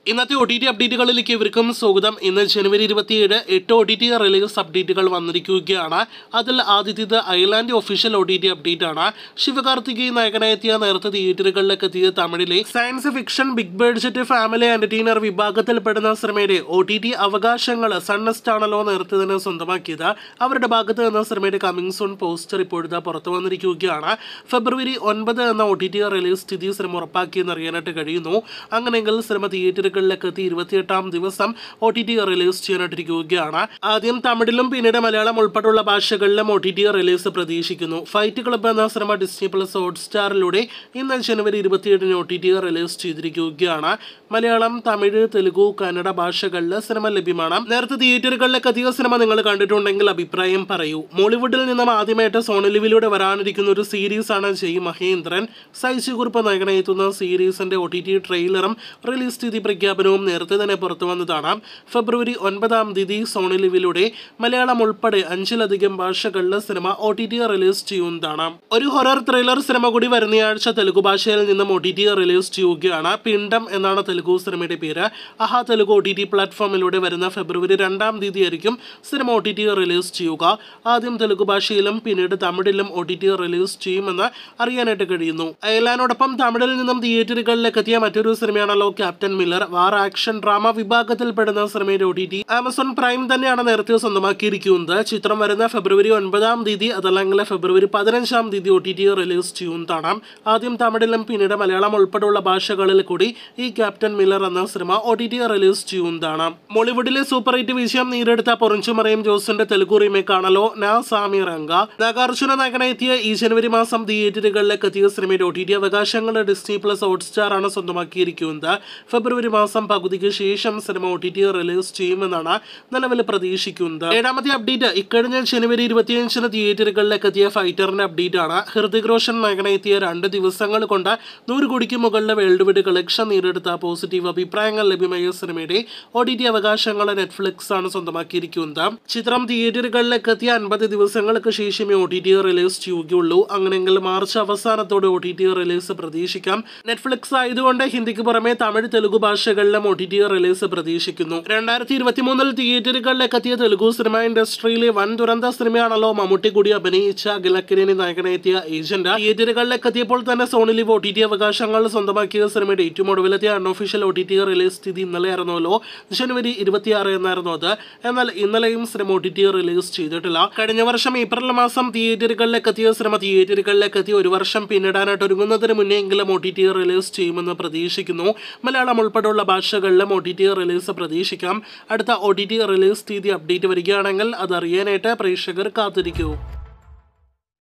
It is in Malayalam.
ഇന്നത്തെ ഒ ടി ടി അപ്ഡേറ്റുകളിലേക്ക് ഇവർക്കും സ്വാഗതം ഇന്ന് ജനുവരി ഇരുപത്തിയേഴ് എട്ട് ഒ ടി ടി റിലീസ് അപ്ഡേറ്റുകൾ വന്നിരിക്കുകയാണ് അതിൽ ആദ്യത്തേത് Ayalaan official O T T update ആണ് ശിവകാർത്തികേയൻ നായകനെത്തിയ നേരത്തെ തിയേറ്ററുകളിലേക്ക് എത്തിയ തമിഴിലെ science fiction big budget family entertainer വിഭാഗത്തിൽപ്പെടുന്ന സിനിമയുടെ ഒ ടി ടി അവകാശങ്ങൾ സൺനെസ്റ്റ് ആണല്ലോ നേരത്തെ തന്നെ സ്വന്തമാക്കിയത് അവരുടെ ഭാഗത്ത് നിന്ന് സിനിമയുടെ കമ്മിങ് സൂൺ പോസ്റ്റർ ഇപ്പോഴത്തെ പുറത്തു വന്നിരിക്കുകയാണ് ഫെബ്രുവരി ഒൻപത് എന്ന ഒ ടി ടി റിലീസ് സ്ഥിതി സിനിമ ഉറപ്പാക്കിയെന്ന് അറിയാനായിട്ട് കഴിയുന്നു അങ്ങനെയെങ്കിൽ സിനിമ തിയേറ്ററുകളിലേക്ക് എത്തി ഇരുപത്തിയെട്ടാം ദിവസം ഒ ടി ടി റിലീസ് ചെയ്യാനായിട്ടിരിക്കുകയാണ് ആദ്യം തമിഴിലും പിന്നീട് മലയാളം ഉൾപ്പെടെയുള്ള ഭാഷകളിലും ഒ ടി ടി റിലീസ് പ്രതീക്ഷിക്കുന്നു ഫൈറ്റ് ക്ലബ് എന്ന സിനിമ ഡിസ്നി പ്ലസ് ഹോട്ട്സ്റ്റാറിലൂടെ ഇന്ന് ജനുവരി ഇരുപത്തിയേഴിന് ഒ ടി ടി റിലീസ് ചെയ്തിരിക്കുകയാണ് മലയാളം തമിഴ് തെലുഗു കന്നഡ ഭാഷകളിൽ സിനിമ ലഭ്യമാണ് നേരത്തെ തിയേറ്ററുകളിലേക്ക് എത്തിയ സിനിമ നിങ്ങൾ കണ്ടിട്ടുണ്ടെങ്കിൽ അഭിപ്രായം പറയൂ മോളിവുഡിൽ നിന്നും ആദ്യമായിട്ട് സോണി ലിവിലൂടെ വരാനിരിക്കുന്ന ഒരു സീരീസ് ആണ് ജയ് മഹേന്ദ്രൻ സൈജു കുറുപ്പ് നായകനെത്തുന്ന സീരീസിന്റെ ഒ ടി ടി ട്രെയിലറും റിലീസ് തീയതി പ്രഖ്യാപനവും നേരത്തെ തന്നെ പുറത്തു വന്നതാണ് ഫെബ്രുവരി ഒൻപതാം തീയതി സോണി ലിവിലൂടെ മലയാളം ഉൾപ്പെടെ അഞ്ചിലധികം ഭാഷകളിൽ cinema O T T release ചെയ്യുന്നതാണ് ഒരു ഹൊറർ ത്രില്ലർ സിനിമ കൂടി വരുന്നയാഴ്ച തെലുഗു ഭാഷയിൽ നിന്നും ഒ ടി ടി റിലീസ് ചെയ്യുകയാണ് പിണ്ടം എന്നാണ് തെലുഗു സിനിമയുടെ പേര് Aha Telugu O T T പ്ലാറ്റ്ഫോമിലൂടെ വരുന്ന ഫെബ്രുവരി രണ്ടാം തീയതി ആയിരിക്കും cinema O T T release ചെയ്യുക ആദ്യം തെലുഗു ഭാഷയിലും പിന്നീട് തമിഴിലും ഒ ടി ടി റിലീസ് ചെയ്യുമെന്ന് അറിയാനായിട്ട് കഴിയുന്നു അയലാനോടൊപ്പം തമിഴിൽ നിന്നും തിയേറ്ററുകളിലേക്ക് എത്തിയ മറ്റൊരു സിനിമയാണല്ലോ Captain Miller war action drama വിഭാഗത്തിൽപ്പെടുന്ന സിനിമയുടെ O T T Amazon Prime തന്നെയാണ് നേരത്തെ സ്വന്തമാക്കിയിരിക്കുന്നത് ചിത്രം വരുന്ന ഫെബ്രുവരി ഒൻപതാം തീയതി അതല്ലെങ്കിൽ ഫെബ്രുവരി പതിനഞ്ചാം തീയതി ഒ ടി ടി റിലീസ് ചെയ്യുന്നതാണ് ആദ്യം തമിഴിലും പിന്നീട് മലയാളം ഉൾപ്പെടെയുള്ള ഭാഷകളിൽ കൂടി ഈ ക്യാപ്റ്റൻ മില്ലർ എന്ന cinema O T T release ചെയ്യുന്നതാണ് മോളിവുഡിലെ സൂപ്പർ ഹിറ്റ് വിജയം നേടിയെടുത്ത പൊറിഞ്ചുമറയും ജോസിന്റെ തെലുഗു റീമേക്ക് ആണല്ലോ നാ സാമി റംഗ നാഗാർജുന നായകനെത്തിയ ഈ ജനുവരി മാസം തിയേറ്ററുകളിലേക്ക് എത്തിയ സിനിമയുടെ ഒ ടി ടി അവകാശങ്ങൾ ഡിസ്നി പ്ലസ് ഹോട്ട്സ്റ്റാർ ആണ് സ്വന്തമാക്കിയിരിക്കുന്നത് ഫെബ്രുവരി മാസം പകുതിക്ക് ശേഷം cinema O T T release ചെയ്യുമെന്നാണ് നിലവിൽ പ്രതീക്ഷിക്കുന്നത് ഏഴാമത്തെ അപ്ഡേറ്റ് ഇക്കഴിഞ്ഞ ജനുവരി ഇരുപത്തിയഞ്ചിന് തിയേറ്ററുകളിലേക്ക് എത്തിയ ഫൈറ്ററിന്റെ അപ്ഡേറ്റ് ആണ് ഹൃതിക് റോഷൻ നായകനെത്തിയ രണ്ട് ദിവസങ്ങൾ കൊണ്ട് നൂറ് കോടിക്ക് മുകളിലെ വേൾഡ് വൈഡ് കളക്ഷൻ നേടിയെടുത്ത പോസിറ്റീവ് അഭിപ്രായങ്ങൾ ലഭ്യമായ സിനിമയുടെ ഒ ടി ടി അവകാശങ്ങൾ നെറ്റ്ഫ്ലിക്സ് ആണ് സ്വന്തമാക്കിയിരിക്കുന്നത് ചിത്രം തിയേറ്ററുകളിലേക്ക് എത്തിയ അൻപത് ദിവസങ്ങൾക്ക് ശേഷമേ ഒ ടി ടി റിലീസ് ചെയ്യുകയുള്ളൂ അങ്ങനെയെങ്കിൽ മാർച്ച് അവസാനത്തോടെ ഒ ടി ടി റിലീസ് പ്രതീക്ഷിക്കാം നെറ്റ്ഫ്ലിക്സ് ആയതുകൊണ്ട് ഹിന്ദിക്ക് പുറമെ തമിഴ് തെലുഗു ഭാഷകളിലും ഒ ടി ടി റിലീസ് പ്രതീക്ഷിക്കുന്നു രണ്ടായിരത്തി ഇരുപത്തി മൂന്നിൽ തിയേറ്ററുകളിലേക്ക് എത്തിയ തെലുഗു സിനിമ ഇൻഡസ്ട്രിയിലെ വൻ ദുരന്ത സിനിമയാണല്ലോ മമ്മൂട്ടി കൂടി അഭിനയിച്ച അഖിലക്കിരനി നായകനെത്തിയ ഏജന്റ് തിയേറ്ററുകളിലേക്ക് എത്തിയപ്പോൾ തന്നെ Sony LIV O T T അവകാശങ്ങൾ സ്വന്തമാക്കിയ സിനിമയുടെ ഏറ്റവും ഒടുവിലത്തെ unofficial O T T release സ്ഥിതി ഇന്നലെ ആയിരുന്നല്ലോ ജനുവരി ഇരുപത്തിയാറ് എന്നായിരുന്നു അത് എന്നാൽ ഇന്നലെയും cinema O T T release ചെയ്തിട്ടില്ല കഴിഞ്ഞ വർഷം ഏപ്രിൽ മാസം തിയേറ്ററുകളിലേക്ക് എത്തിയ സിനിമ തിയേറ്ററുകളിലേക്ക് എത്തി ഒരു വർഷം പിന്നിടാനായിട്ട് ഒരുങ്ങുന്നതിന് മുന്നേ എങ്കിലും ഒ ടി ടി റിലീസ് ചെയ്യുമെന്ന് പ്രതീക്ഷിക്കുന്നു മലയാളം ഉൾപ്പെടെയുള്ള ഭാഷകളിലും ഒ ടി ടി റിലീസ് പ്രതീക്ഷിക്കാം അടുത്ത ഒ ടി ടി റിലീസ് തീയതി അപ്ഡേറ്റ് വരികയാണെങ്കിൽ അത് അറിയാനായിട്ട് പ്രേക്ഷകർ കാത്തിരിക്കൂ